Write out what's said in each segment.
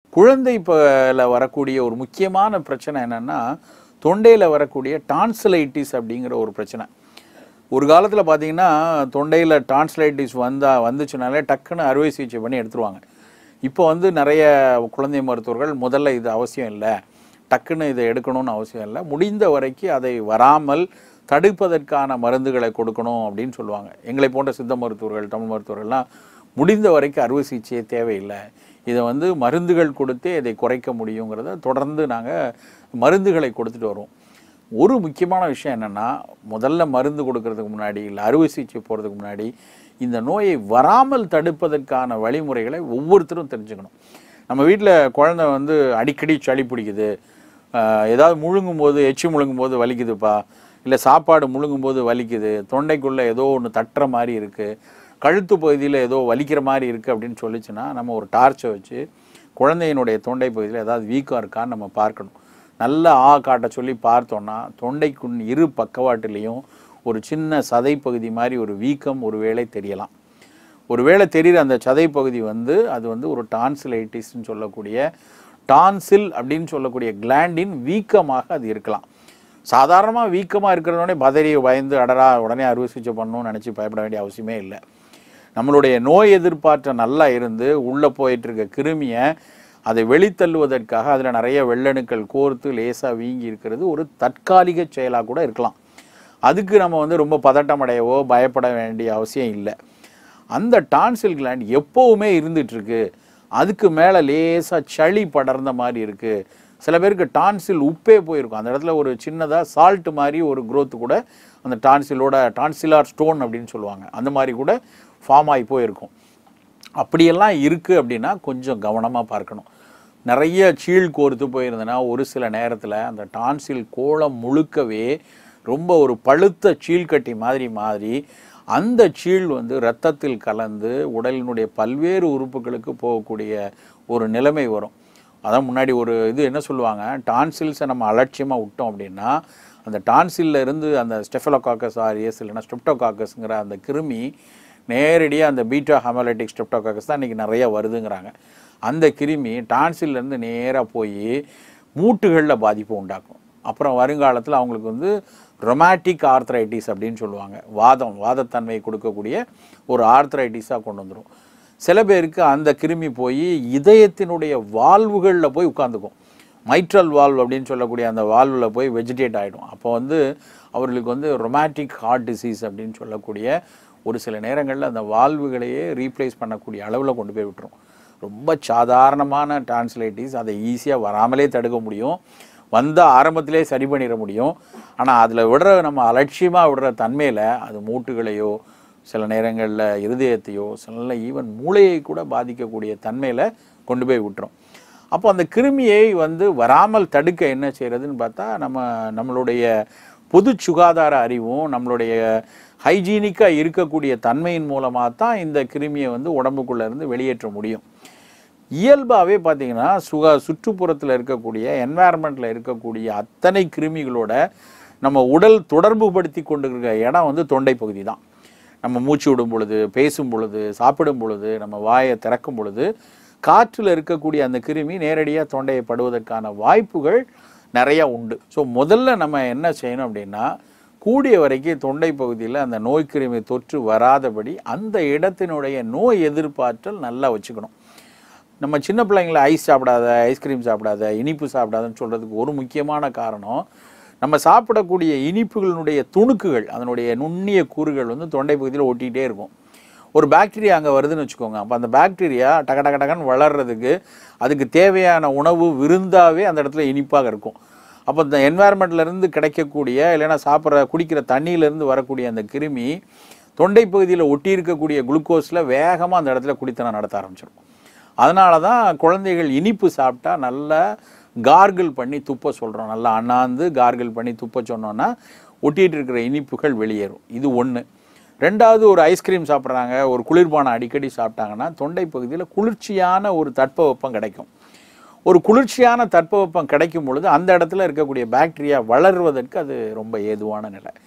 குழந்தை பல வரக்கூடிய ஒரு முக்கியமான பிரச்சனை என்னன்னா தொண்டையில் வரக்கூடிய டான்சிலைட்டிஸ் அப்படிங்கிற ஒரு பிரச்சனை ஒரு காலத்தில் பார்த்தீங்கன்னா தொண்டையில் டான்சிலைட்டிஸ் வந்தா வந்துச்சுனாலே டக்குன்னு அறுவை சிகிச்சை பண்ணி எடுத்துருவாங்க இப்போ வந்து நிறைய குழந்தை மருத்துவர்கள் முதல்ல இது அவசியம் இல்லை டக்குன்னு இதை எடுக்கணும்னு அவசியம் இல்லை முடிந்த வரைக்கும் அதை வராமல் தடுப்பதற்கான மருந்துகளை கொடுக்கணும் அப்படின்னு சொல்லுவாங்க எங்களை போன்ற சித்த மருத்துவர்கள் தமிழ் மருத்துவர்கள்லாம் முடிந்த வரைக்கும் அறுவை சிகிச்சையே தேவையில்லை இதை வந்து மருந்துகள் கொடுத்தே இதை குறைக்க முடியுங்கிறத தொடர்ந்து நாங்கள் மருந்துகளை கொடுத்துட்டு வருவோம் ஒரு முக்கியமான விஷயம் என்னென்னா முதல்ல மருந்து கொடுக்கறதுக்கு முன்னாடி இல்லை அறுவை சிகிச்சை போகிறதுக்கு முன்னாடி இந்த நோயை வராமல் தடுப்பதற்கான வழிமுறைகளை ஒவ்வொருத்தரும் தெரிஞ்சுக்கணும் நம்ம வீட்டில் குழந்தை வந்து அடிக்கடி சளி பிடிக்குது ஆஹ் ஏதாவது முழுங்கும் போது எச்சி முழுங்கும் போது வலிக்குதுப்பா இல்லை சாப்பாடு முழுங்கும் போது வலிக்குது தொண்டைக்குள்ளே ஏதோ ஒன்று தட்டுற மாதிரி இருக்குது கழுத்து பகுதியில் ஏதோ வலிக்கிற மாதிரி இருக்குது அப்படின்னு சொல்லிச்சுன்னா நம்ம ஒரு டார்ச்சை வச்சு குழந்தையினுடைய தொண்டை பகுதியில் ஏதாவது வீக்கம் இருக்கான்னு நம்ம பார்க்கணும் நல்ல ஆ காட்ட சொல்லி பார்த்தோன்னா தொண்டைக்குன் இரு பக்கவாட்டிலையும் ஒரு சின்ன சதை பகுதி மாதிரி ஒரு வீக்கம் ஒரு வேளை தெரியலாம் ஒருவேளை தெரிகிற அந்த சதை பகுதி வந்து அது வந்து ஒரு டான்சிலைட்டிஸ்ன்னு சொல்லக்கூடிய டான்சில் அப்படின்னு சொல்லக்கூடிய கிளாண்டின் வீக்கமாக அது இருக்கலாம் சாதாரணமாக வீக்கமாக இருக்கிறதோடனே பதறி பயந்து அடரா உடனே அறுவை சிகிச்சை பண்ணணும்னு நினச்சி பயப்பட வேண்டிய அவசியமே இல்லை நம்மளுடைய நோய் எதிர்ப்பாற்றல் நல்லா இருந்து உள்ளே போயிட்டு இருக்க கிருமியை அதை வெளித்தள்ளுவதற்காக அதில் நிறைய வெள்ளணுக்கள் கோர்த்து லேசாக வீங்கி இருக்கிறது ஒரு தற்காலிக செயலாக கூட இருக்கலாம் அதுக்கு நம்ம வந்து ரொம்ப பதட்டம் அடையவோ பயப்பட வேண்டிய அவசியம் இல்லை அந்த டான்சில் கிளாண்ட் எப்போவுமே இருந்துட்டு இருக்கு அதுக்கு மேலே லேசாக சளி படர்ந்த மாதிரி இருக்கு சில பேருக்கு டான்சில் உப்பே போயிருக்கும் அந்த இடத்துல ஒரு சின்னதாக சால்ட் மாதிரி ஒரு growth கூட அந்த டான்சிலோட டான்சிலார் ஸ்டோன் அப்படின்னு சொல்லுவாங்க அந்த மாதிரி கூட ஃபார்ம் ஆகி போயிருக்கும் அப்படியெல்லாம் இருக்குது அப்படின்னா கொஞ்சம் கவனமாக பார்க்கணும் நிறைய சீழ் கோர்த்து போயிருந்ததுன்னா ஒரு சில நேரத்தில் அந்த டான்சில் கோலம் முழுக்கவே ரொம்ப ஒரு பழுத்த சீழ்கட்டி மாதிரி மாதிரி அந்த சீழ் வந்து இரத்தத்தில் கலந்து உடலினுடைய பல்வேறு உறுப்புகளுக்கு போகக்கூடிய ஒரு நிலைமை வரும் அதான் முன்னாடி ஒரு இது என்ன சொல்லுவாங்க டான்சில்ஸை நம்ம அலட்சியமாக விட்டோம் அப்படின்னா அந்த டான்சில்ல இருந்து அந்த ஸ்டெஃபலோகாக்கஸ் ஆரியஸ் இல்லைன்னா ஸ்ட்ரெப்டோகாக்கஸ்ங்கிற அந்த கிருமி நேரடியாக அந்த பீட்டா ஹெமலைட்டிக் ஸ்ட்ரெப்டோகாக்கஸ் தான் இன்றைக்கி நிறைய வருதுங்கிறாங்க அந்த கிருமி டான்சில்லேருந்து நேராக போய் மூட்டுகளில் பாதிப்பு உண்டாக்கும் அப்புறம் வருங்காலத்தில் அவங்களுக்கு வந்து ரொமாட்டிக் ஆர்த்ரைட்டிஸ் அப்படின்னு சொல்லுவாங்க வாதம் வாதத்தன்மை கொடுக்கக்கூடிய ஒரு ஆர்த்ரைட்டிஸாக கொண்டு வந்துடும் சில பேருக்கு அந்த கிருமி போய் இதயத்தினுடைய வால்வுகளில் போய் உட்காந்துக்கும் மைட்ரல் வால்வ் அப்படின்னு சொல்லக்கூடிய அந்த வால்வில் போய் வெஜிடேட் ஆகிடும் அப்போ வந்து அவர்களுக்கு வந்து ரொமாட்டிக் ஹார்ட் டிசீஸ் அப்படின்னு சொல்லக்கூடிய ஒரு சில நேரங்களில் அந்த வால்வுகளையே ரீப்ளேஸ் பண்ணக்கூடிய அளவில் கொண்டு போய் விட்டுரும் ரொம்ப சாதாரணமான டான்ஸ்லைட்டிஸ் அதை ஈஸியாக வராமலே தடுக்க முடியும் வந்த ஆரம்பத்திலே சரி பண்ணிட முடியும் ஆனால் அதில் விடுற நம்ம அலட்சியமாக விடுற தன்மையில் அது மூட்டுகளையோ சில நேரங்களில் இருதயத்தையோ சில ஈவன் மூளையை கூட பாதிக்கக்கூடிய தன்மையில் கொண்டு போய் விட்டுரும் அப்போ அந்த கிருமியை வந்து வராமல் தடுக்க என்ன செய்யறதுன்னு பார்த்தா நம்ம நம்மளுடைய பொது சுகாதார அறிவும் நம்மளுடைய ஹைஜீனிக்காக இருக்கக்கூடிய தன்மையின் மூலமாக தான் இந்த கிருமியை வந்து உடம்புக்குள்ளே இருந்து வெளியேற்ற முடியும் இயல்பாகவே பார்த்தீங்கன்னா சுகா சுற்றுப்புறத்தில் இருக்கக்கூடிய என்வாயர்மெண்ட்டில் இருக்கக்கூடிய அத்தனை கிருமிகளோட நம்ம உடல் தொடர்பு படுத்தி கொண்டு இருக்கிற இடம் வந்து தொண்டை பகுதி தான் நம்ம மூச்சு விடும் பொழுது பேசும் பொழுது சாப்பிடும் பொழுது நம்ம வாயை திறக்கும் பொழுது காற்றில் இருக்கக்கூடிய அந்த கிருமி நேரடியாக தொண்டையை படுவதற்கான வாய்ப்புகள் நிறையா உண்டு ஸோ முதல்ல நம்ம என்ன செய்யணும் அப்படின்னா கூடிய வரைக்கும் தொண்டை பகுதியில் அந்த நோய் கிருமி தொற்று வராதபடி அந்த இடத்தினுடைய நோய் எதிர்ப்பாற்றல் நல்லா வச்சுக்கணும் நம்ம சின்ன பிள்ளைங்கள ஐஸ் சாப்பிடாத ஐஸ்கிரீம் சாப்பிடாத இனிப்பு சாப்பிடாதன்னு சொல்கிறதுக்கு ஒரு முக்கியமான காரணம் நம்ம சாப்பிடக்கூடிய இனிப்புகளினுடைய துணுக்குகள் அதனுடைய நுண்ணிய கூறுகள் வந்து தொண்டை பகுதியில் ஒட்டிகிட்டே இருக்கும் ஒரு பாக்டீரியா அங்கே வருதுன்னு வச்சுக்கோங்க அப்போ அந்த பாக்டீரியா டக டக டகன்னு வளர்றதுக்கு அதுக்கு தேவையான உணவு விருந்தாவே அந்த இடத்துல இனிப்பாக இருக்கும் அப்போ இந்த environmentல இருந்து கிடைக்கக்கூடிய இல்லைன்னா சாப்பிட்ற குடிக்கிற தண்ணியிலேருந்து வரக்கூடிய அந்த கிருமி தொண்டை பகுதியில் ஒட்டி இருக்கக்கூடிய குளுக்கோஸில் வேகமாக அந்த இடத்துல குடித்தனம் நடத்த ஆரம்பிச்சிடும் அதனால தான் குழந்தைகள் இனிப்பு சாப்பிட்டா நல்லா கார்கிள் பண்ணி துப்ப சொல்கிறோம் நல்லா அண்ணாந்து கார்கிள் பண்ணி துப்ப சொன்னோன்னா ஒட்டிகிட்டு இருக்கிற இனிப்புகள் வெளியேறும் இது ஒன்று ரெண்டாவது ஒரு ஐஸ்கிரீம் சாப்பிட்றாங்க ஒரு குளிர்பானம் அடிக்கடி சாப்பிட்டாங்கன்னா தொண்டை பகுதியில் குளிர்ச்சியான ஒரு தட்பவெப்பம் கிடைக்கும் ஒரு குளிர்ச்சியான தட்பவெப்பம் கிடைக்கும் பொழுது அந்த இடத்துல இருக்கக்கூடிய பாக்டீரியா வளர்வதற்கு அது ரொம்ப ஏதுவான நிலை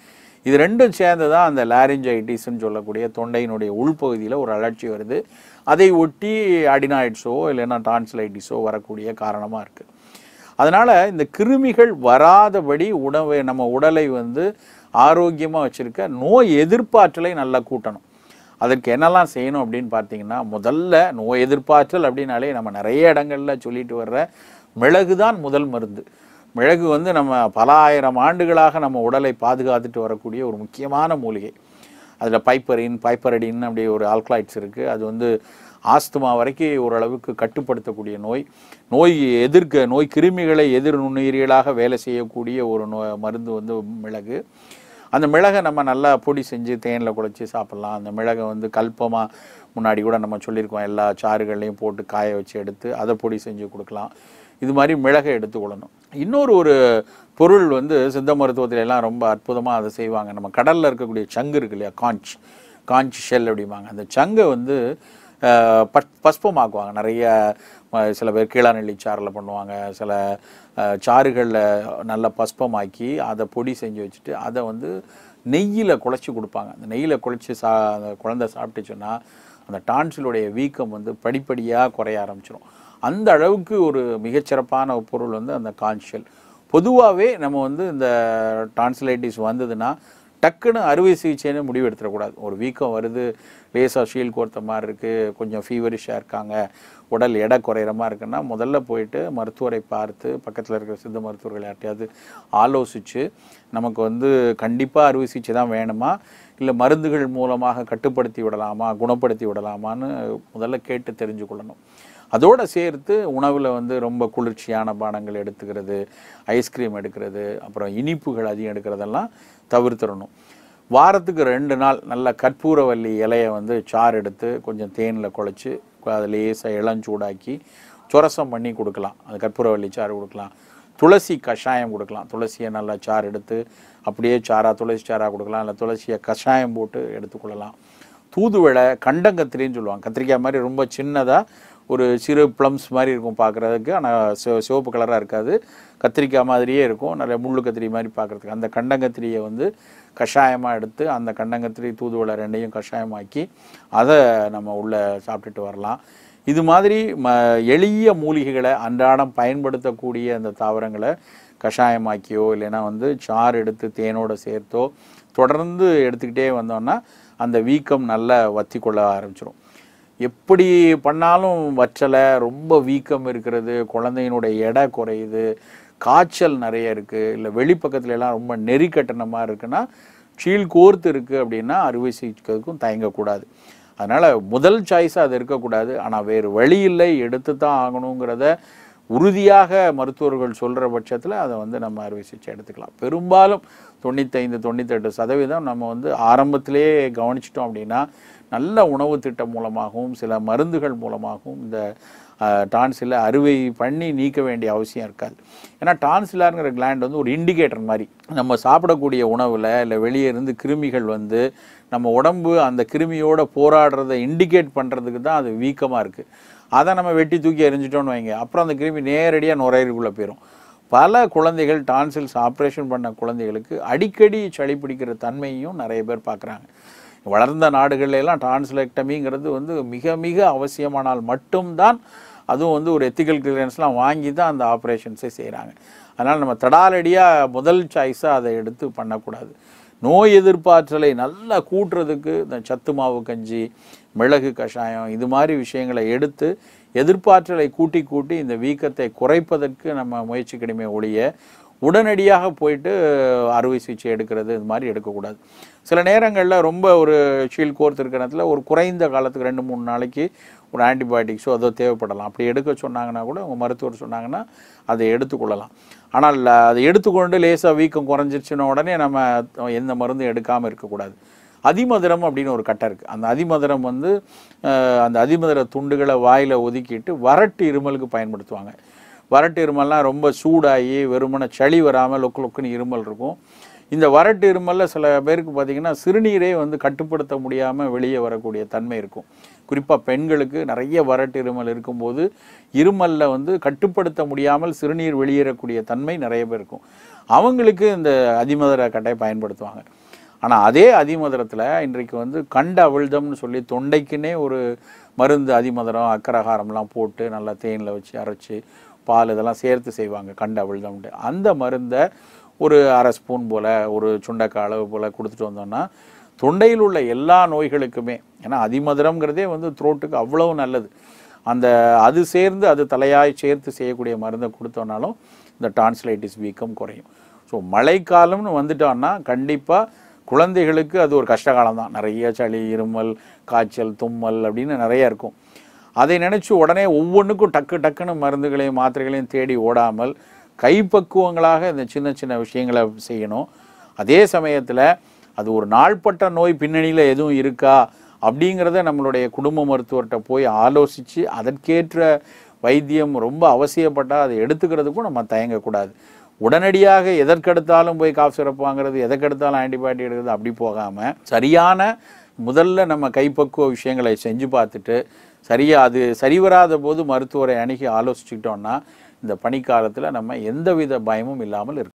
இது ரெண்டும் சேர்ந்து தான் அந்த லாரிஞ்சைட்டிஸ்ன்னு சொல்லக்கூடிய தொண்டையினுடைய உள்பகுதியில் ஒரு அழற்சி வருது அதை ஒட்டி அடினாய்ட்ஸோ இல்லைன்னா டான்சிலைட்டிஸோ வரக்கூடிய காரணமாக இருக்குது அதனால் இந்த கிருமிகள் வராதபடி உணவை நம்ம உடலை வந்து ஆரோக்கியமாக வச்சுருக்க நோய் எதிர்ப்பாற்றலை நல்லா கூட்டணும் அதற்கு என்னெல்லாம் செய்யணும் அப்படின்னு பார்த்தீங்கன்னா முதல்ல நோய் எதிர்ப்பாற்றல் அப்படின்னாலே நம்ம நிறைய இடங்கள்ல சொல்லிட்டு வர்ற மிளகு தான் முதல் மருந்து மிளகு வந்து நம்ம பல ஆயிரம் ஆண்டுகளாக நம்ம உடலை பாதுகாத்துட்டு வரக்கூடிய ஒரு முக்கியமான மூலிகை அதில் பைப்பரின் பைப்பரடின் அப்படி ஒரு ஆல்கலாய்ட்ஸ் இருக்குது அது வந்து ஆஸ்துமா வரைக்கும் ஓரளவுக்கு கட்டுப்படுத்தக்கூடிய நோய் நோய் எதிர்க்க நோய் கிருமிகளை எதிர் நுண்ணுயிரிகளாக வேலை செய்யக்கூடிய ஒரு நோ மருந்து வந்து மிளகு அந்த மிளகை நம்ம நல்லா பொடி செஞ்சு தேனில் குழச்சி சாப்பிட்லாம் அந்த மிளகை வந்து கல்பமாக முன்னாடி கூட நம்ம சொல்லியிருக்கோம் எல்லா சாறுகள்லையும் போட்டு காய வச்சு எடுத்து அதை பொடி செஞ்சு கொடுக்கலாம் இது மாதிரி மிளகை எடுத்துக்கொள்ளணும் இன்னொரு ஒரு பொருள் வந்து சித்த மருத்துவத்துல எல்லாம் ரொம்ப அற்புதமாக அதை செய்வாங்க நம்ம கடலில் இருக்கக்கூடிய சங்கு இருக்கு இல்லையா காஞ்ச் காஞ்ச் ஷெல் அப்படிம்பாங்க அந்த சங்கை வந்து அஹ், பஸ் பஸ்பமாக்குவாங்க நிறைய அஹ், சில பேர் கீழாநெல்லி சாறில் பண்ணுவாங்க சில சாறுகளில் நல்லா பஸ்பமாக்கி அதை பொடி செஞ்சு வச்சுட்டு அதை வந்து நெய்யில் குழச்சி கொடுப்பாங்க அந்த நெய்யில் குழச்சி சா அந்த குழந்தை சாப்பிட்டுச்சுன்னா அந்த டான்சிலுடைய வீக்கம் வந்து படிப்படியாக குறைய ஆரம்பிச்சிடும் அந்த அளவுக்கு ஒரு மிகச்சிறப்பான பொருள் வந்து அந்த கான்ஷியல் பொதுவாகவே நம்ம வந்து இந்த டான்சிலைட்டிஸ் வந்ததுன்னா டக்குன்னு அறுவை சிகிச்சைன்னு முடிவு எடுத்துடக்கூடாது ஒரு வீக்கம் வருது லேசாக ஷீல் கோர்த்த மாதிரி இருக்குது கொஞ்சம் ஃபீவரிஷாக இருக்காங்க உடல் எடை குறையிற மாதிரி இருக்குன்னா முதல்ல போயிட்டு மருத்துவரை பார்த்து பக்கத்தில் இருக்கிற சித்த மருத்துவர்கள் யார்ட்டையாவது ஆலோசித்து நமக்கு வந்து கண்டிப்பாக அறுவை சிகிச்சை தான் வேணுமா இல்லை மருந்துகள் மூலமாக கட்டுப்படுத்தி விடலாமா குணப்படுத்தி விடலாமான்னு முதல்ல கேட்டு தெரிஞ்சு கொள்ளணும் அதோடு சேர்த்து உணவில் வந்து ரொம்ப குளிர்ச்சியான பானங்கள் எடுத்துக்கிறது ஐஸ்கிரீம் எடுக்கிறது அப்புறம் இனிப்புகள் அதிகம் எடுக்கிறதெல்லாம் தவிர்த்திடணும் வாரத்துக்கு ரெண்டு நாள் நல்ல கற்பூரவல்லி இலையை வந்து சாறு எடுத்து கொஞ்சம் தேனில் குழச்சி அதை லேசாக இளஞ்சூடாக்கி சுரசம் பண்ணி கொடுக்கலாம் அது கற்பூரவல்லி சாறு கொடுக்கலாம் துளசி கஷாயம் கொடுக்கலாம் துளசியை நல்லா சாறு எடுத்து அப்படியே சாரா துளசி சாரா கொடுக்கலாம் இல்லை துளசியை கஷாயம் போட்டு எடுத்துக்கொள்ளலாம் தூதுவளை கண்டங்கத்திரின்னு சொல்லுவாங்க கத்திரிக்காய் மாதிரி ரொம்ப சின்னதாக ஒரு சிறு ப்ளம்ஸ் மாதிரி இருக்கும் பார்க்குறதுக்கு ஆனால் சிவ சிவப்பு கலராக இருக்காது கத்திரிக்காய் மாதிரியே இருக்கும் நிறைய முள்ளு கத்திரி மாதிரி பார்க்குறதுக்கு அந்த கண்டங்கத்திரியை வந்து கஷாயமாக எடுத்து அந்த கண்டங்கத்திரி தூதுவளை ரெண்டையும் கஷாயமாக்கி அதை நம்ம உள்ளே சாப்பிட்டுட்டு வரலாம் இது மாதிரி ம எளிய மூலிகைகளை அன்றாடம் பயன்படுத்தக்கூடிய அந்த தாவரங்களை கஷாயமாக்கியோ இல்லைன்னா வந்து சாறு எடுத்து தேனோட சேர்த்தோ தொடர்ந்து எடுத்துக்கிட்டே வந்தோம்னா அந்த வீக்கம் நல்லா வத்தி கொள்ள ஆரம்பிச்சிடும் எப்படி பண்ணாலும் வற்றலை ரொம்ப வீக்கம் இருக்கிறது குழந்தையினுடைய எடை குறையுது காய்ச்சல் நிறைய இருக்குது இல்லை வெளிப்பக்கத்துல எல்லாம் ரொம்ப நெறிக்கட்டணமாக இருக்குன்னா சீல் கோர்த்து இருக்குது அப்படின்னா அறுவை சிகிச்சைக்கும் தயங்கக்கூடாது அதனால் முதல் சாய்ஸாக அது இருக்கக்கூடாது ஆனால் வேறு வழி இல்லை எடுத்து தான் ஆகணுங்கிறத உறுதியாக மருத்துவர்கள் சொல்கிற பட்சத்தில் அதை வந்து நம்ம அறுவை சிகிச்சை எடுத்துக்கலாம் பெரும்பாலும் தொண்ணூத்தைந்து தொண்ணூத்தெட்டு சதவீதம் நம்ம வந்து ஆரம்பத்திலே கவனிச்சிட்டோம் அப்படின்னா நல்ல உணவு திட்டம் மூலமாகவும் சில மருந்துகள் மூலமாகவும் இந்த டான்சிலை அறுவை பண்ணி நீக்க வேண்டிய அவசியம் இருக்காது ஏன்னா டான்சிலாருங்கிற கிளாண்ட் வந்து ஒரு இண்டிகேட்டர் மாதிரி நம்ம சாப்பிடக்கூடிய உணவில் இல்லை வெளியே இருந்து கிருமிகள் வந்து நம்ம உடம்பு அந்த கிருமியோட போராடுறதை இண்டிகேட் பண்ணுறதுக்கு தான் அது வீக்கமாக இருக்குது அதை நம்ம வெட்டி தூக்கி எறிஞ்சிட்டோம்னு வைங்க அப்புறம் அந்த கிருமி நேரடியாக நுரையீரலுக்குள்ளே போயிடும் பல குழந்தைகள் டான்சில்ஸ் ஆப்ரேஷன் பண்ண குழந்தைகளுக்கு அடிக்கடி சளி பிடிக்கிற தன்மையும் நிறைய பேர் பார்க்குறாங்க வளர்ந்த நாடுகள்ல எல்லாம் டான்சிலெக்டமிங்கிறது வந்து மிக மிக அவசியமானால் மட்டும்தான் அதுவும் வந்து ஒரு எத்திக்கல் கிளியரன்ஸ்லாம் வாங்கி தான் அந்த ஆப்ரேஷன்ஸை செய்கிறாங்க அதனால் நம்ம தடாலடியாக முதல் சாய்ஸாக அதை எடுத்து பண்ணக்கூடாது நோய் எதிர்ப்பாற்றலை நல்லா கூட்டுறதுக்கு இந்த சத்து மாவு கஞ்சி மிளகு கஷாயம் இது மாதிரி விஷயங்களை எடுத்து எதிர்ப்பாற்றலை கூட்டி கூட்டி இந்த வீக்கத்தை குறைப்பதற்கு நம்ம முயற்சிக்கணுமே ஒழிய உடனடியாக போயிட்டு அறுவை சிகிச்சை எடுக்கிறது இது மாதிரி எடுக்கக்கூடாது சில நேரங்களில் ரொம்ப ஒரு ஷீல் கோர்த்து இருக்கிற நேரத்தில் ஒரு குறைந்த காலத்துக்கு ரெண்டு மூணு நாளைக்கு ஒரு ஆன்டிபயோட்டிக்ஸோ அதோ தேவைப்படலாம் அப்படி எடுக்க சொன்னாங்கன்னா கூட உங்கள் மருத்துவர் சொன்னாங்கன்னா அதை எடுத்துக்கொள்ளலாம் ஆனால் அதை எடுத்துக்கொண்டு லேசாக வீக்கம் குறைஞ்சிருச்சுன உடனே நம்ம எந்த மருந்தும் எடுக்காமல் இருக்கக்கூடாது அதிமதுரம் அப்படின்னு ஒரு கட்டை இருக்குது அந்த அதிமதுரம் வந்து அஹ், அந்த அதிமதுர துண்டுகளை வாயில் ஒதுக்கிட்டு வறட்டு இருமலுக்கு பயன்படுத்துவாங்க வறட்டு இருமல்லாம் ரொம்ப சூடாகி வெறுமனே சளி வராமல் லொக்கு லொக்குன்னு இருமல் இருக்கும் இந்த வறட்டு இருமலில் சில பேருக்கு பார்த்தீங்கன்னா சிறுநீரே வந்து கட்டுப்படுத்த முடியாமல் வெளியே வரக்கூடிய தன்மை இருக்கும் குறிப்பாக பெண்களுக்கு நிறைய வறட்டு இருமல் இருக்கும்போது இருமலில் வந்து கட்டுப்படுத்த முடியாமல் சிறுநீர் வெளியேறக்கூடிய தன்மை நிறைய பேர் இருக்கும் அவங்களுக்கு இந்த அதிமதுர கட்டை பயன்படுத்துவாங்க ஆனால் அதே அதிமதுரத்தில் இன்றைக்கு வந்து கண்ட அவிழ்தம்னு சொல்லி தொண்டைக்குன்னே ஒரு மருந்து அதிமதுரம் அக்கரகாரம்லாம் போட்டு நல்லா தேனில் வச்சு அரைச்சி பால் இதெல்லாம் சேர்த்து செய்வாங்க கண்ட அவிழ்தம்ட்டு அந்த மருந்தை ஒரு அரை ஸ்பூன் போல் ஒரு சுண்டைக்காய் அளவு போல் கொடுத்துட்டு வந்தோம்னா தொண்டையில் உள்ள எல்லா நோய்களுக்குமே ஏன்னா அதிமதுரம்ங்கிறதே வந்து த்ரோட்டுக்கு அவ்வளவு நல்லது அந்த அது சேர்ந்து அது தலையாய் சேர்த்து செய்யக்கூடிய மருந்தை கொடுத்தோம்னாலும் இந்த டான்சிலைட்டிஸ் வீக்கம் குறையும் ஸோ மழைக்காலம்னு வந்துட்டோம்னா கண்டிப்பாக குழந்தைகளுக்கு அது ஒரு கஷ்டகாலம் தான் நிறைய சளி இருமல் காய்ச்சல் தும்மல் அப்படின்னு நிறைய இருக்கும் அதை நினச்சி உடனே ஒவ்வொன்றுக்கும் டக்கு டக்குன்னு மருந்துகளையும் மாத்திரைகளையும் தேடி ஓடாமல் கைப்பக்குவங்களாக இந்த சின்ன சின்ன விஷயங்களை செய்யணும் அதே சமயத்தில் அது ஒரு நாள்பட்ட நோய் பின்னணியில் எதுவும் இருக்கா அப்படிங்கிறத நம்மளுடைய குடும்ப மருத்துவர்கிட்ட போய் ஆலோசித்து அதற்கேற்ற வைத்தியம் ரொம்ப அவசியப்பட்டால் அதை எடுத்துக்கிறதுக்கும் நம்ம தயங்கக்கூடாது உடனடியாக எதற்கெடுத்தாலும் போய் காஃப் சிரப் வாங்குறது எதற்கெடுத்தாலும் ஆன்டிபயோட்டிக் எடுக்கிறது அப்படி போகாமல் சரியான முதல்ல நம்ம கைப்பக்குவ விஷயங்களை செஞ்சு பார்த்துட்டு சரியா அது சரிவராத போது மருத்துவரை அணுகி ஆலோசிச்சுக்கிட்டோம்னா இந்த பனிக்காலத்தில் நம்ம எந்தவித பயமும் இல்லாமல் இருக்கும்